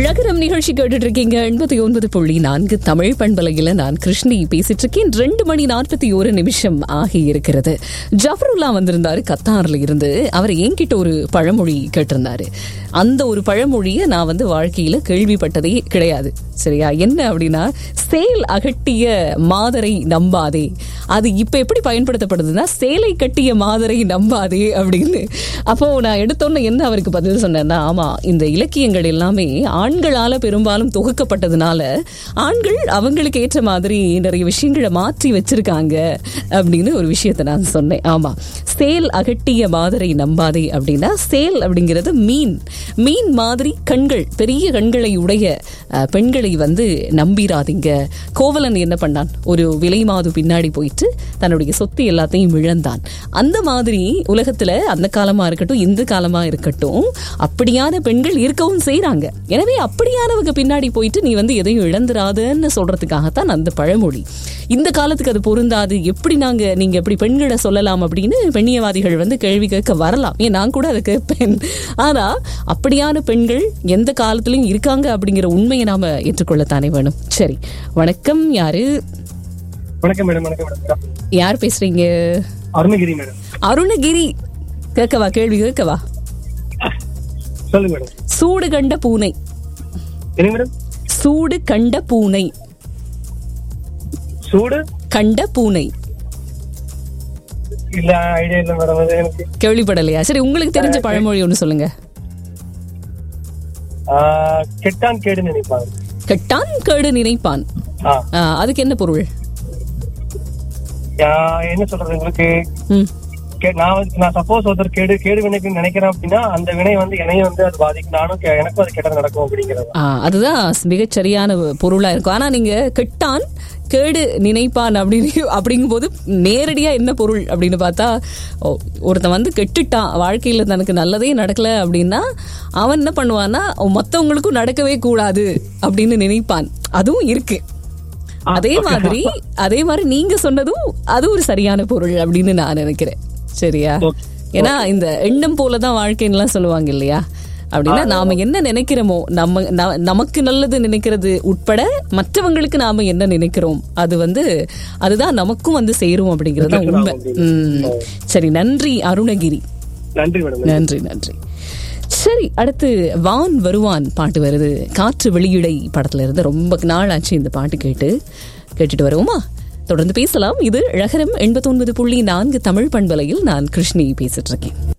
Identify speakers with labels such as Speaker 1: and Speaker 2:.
Speaker 1: நகரம் நிகழ்ச்சி கேட்டுட்டு இருக்கீங்க எண்பத்தி ஒன்பது புள்ளி நான்கு தமிழ் பண்பலையில நான் கிருஷ்ணி பேசிட்டு இருக்கேன் ரெண்டு மணி நாற்பத்தி ஒரு நிமிஷம் ஆகி இருக்கிறது ஜஃபருல்லா வந்திருந்தாரு கத்தார்ல இருந்து அவர் என்கிட்ட ஒரு பழமொழி கேட்டிருந்தாரு அந்த ஒரு பழமொழியை நான் வந்து வாழ்க்கையில கேள்விப்பட்டதே கிடையாது சரியா என்ன அப்படின்னா சேல் அகட்டிய மாதரை நம்பாதே அது இப்ப எப்படி பயன்படுத்தப்படுதுன்னா சேலை கட்டிய மாதரை நம்பாதே அப்படின்னு அப்போ நான் எடுத்தோன்னு என்ன அவருக்கு பதில் சொன்னேன்னா ஆமா இந்த இலக்கியங்கள் எல்லாமே ஆண்களால பெரும்பாலும் தொகுக்கப்பட்டதுனால ஆண்கள் அவங்களுக்கு ஏற்ற மாதிரி நிறைய விஷயங்களை மாற்றி வச்சிருக்காங்க அப்படின்னு ஒரு விஷயத்தை நான் சொன்னேன் ஆமா சேல் அகட்டிய மாதரை நம்பாதே அப்படின்னா சேல் அப்படிங்கிறது மீன் மீன் மாதிரி கண்கள் பெரிய கண்களை உடைய அஹ், பெண்களை வந்து நம்பிராதீங்க கோவலன் என்ன பண்ணான் ஒரு விலை மாது பின்னாடி போயிட்டு தன்னுடைய சொத்து எல்லாத்தையும் இழந்தான் அந்த மாதிரி உலகத்துல அந்த காலமா இருக்கட்டும் இந்த காலமா இருக்கட்டும் அப்படியான பெண்கள் இருக்கவும் செய்றாங்க எனவே அப்படியானவங்க பின்னாடி போயிட்டு நீ வந்து எதையும் இழந்துராதன்னு சொல்றதுக்காகத்தான் அந்த பழமொழி இந்த காலத்துக்கு அது பொருந்தாது எப்படி நாங்க நீங்க எப்படி பெண்களை சொல்லலாம் அப்படின்னு பெண்ணியவாதிகள் வந்து கேள்வி கேட்க வரலாம் ஏன் நான் கூட அதை கேட்பேன் ஆனா அப்படியான பெண்கள் எந்த காலத்திலயும் இருக்காங்க அப்படிங்கிற உண்மையை நாம ஏற்றுக்கொள்ளத்தானே வேணும் சரி வணக்கம் யாரு
Speaker 2: வணக்கம் மேடம் வணக்கம் மேடம்
Speaker 1: யார் பேசுறீங்க
Speaker 2: அருணகிரி மேடம்
Speaker 1: அருணகிரி கேட்கவா கேள்வி கேட்கவா
Speaker 2: சொல்லுங்க மேடம்
Speaker 1: சூடு கண்ட பூனை
Speaker 2: என்ன மேடம்
Speaker 1: சூடு கண்ட பூனை
Speaker 2: சூடு
Speaker 1: கண்ட பூனை
Speaker 2: இல்ல ஐடியா இல்ல மேடம் அது எனக்கு
Speaker 1: கேள்விப்படலையா சரி உங்களுக்கு தெரிஞ்ச பழமொழி ஒன்று சொல்லுங்க
Speaker 2: ஆஹ், கெட்டான் கேடு நினைப்பாங்க
Speaker 1: கெட்டான் கேடு நினைப்பான்
Speaker 2: ஆ.
Speaker 1: ஆ, அதுக்கு என்ன பொருள்
Speaker 2: ஆஹ், என்ன சொல்றது உங்களுக்கு
Speaker 1: ம்
Speaker 2: கே- நான் வந்து நான் சப்போஸ் ஒருத்தர் கேடு கேடு வினைக்குன்னு நினைக்கிறேன் அப்படின்னா அந்த வினை வந்து என்னையும் வந்து அது பாதிக்கும் நானும் கே- எனக்கும் அது கெட்டது நடக்கும் அப்படிங்கிறது
Speaker 1: ஆ, அதுதான் மிகச் சரியான பொருளா இருக்கும் ஆனா நீங்க கெட்டான் கேடு நினைப்பான் அப்படின்னு அப்படிங்கும்போது நேரடியா என்ன பொருள் அப்படின்னு பார்த்தா ஓ, ஒருத்தன் வந்து கெட்டுட்டான் வாழ்க்கையில தனக்கு நல்லதே நடக்கல அப்படின்னா அவன் என்ன பண்ணுவான்னா மத்தவங்களுக்கும் நடக்கவே கூடாது அப்படின்னு நினைப்பான் அதுவும் இருக்கு அதே மாதிரி அதே மாதிரி நீங்க சொன்னதும் அது ஒரு சரியான பொருள் அப்படின்னு நான் நினைக்கிறேன் சரியா
Speaker 2: Okay.
Speaker 1: ஏன்னா இந்த எண்ணம் போலதான் வாழ்க்கைன்னுலாம் சொல்லுவாங்க இல்லையா அப்படின்னா நாம என்ன நினைக்கிறோமோ நம்ம ந- நமக்கு நல்லது நினைக்கிறது உட்பட மற்றவங்களுக்கு நாம என்ன நினைக்கிறோம் அது வந்து அதுதான் நமக்கும் வந்து சேரும் அப்படிங்கிறது தான் உண்மை உம் சரி நன்றி அருணகிரி
Speaker 2: நன்றி மேடம்
Speaker 1: நன்றி நன்றி சரி அடுத்து வான் வருவான் பாட்டு வருது காற்று வெளியிடை படத்துல இருந்து ரொம்ப நாள் ஆச்சு இந்த பாட்டு கேட்டு கேட்டுட்டு வருவோமா தொடர்ந்து பேசலாம் இது ழகரம் எண்பத்தொன்பது புள்ளி நான்கு தமிழ் பண்பலையில் நான் கிருஷ்ணி பேசிட்டு இருக்கேன்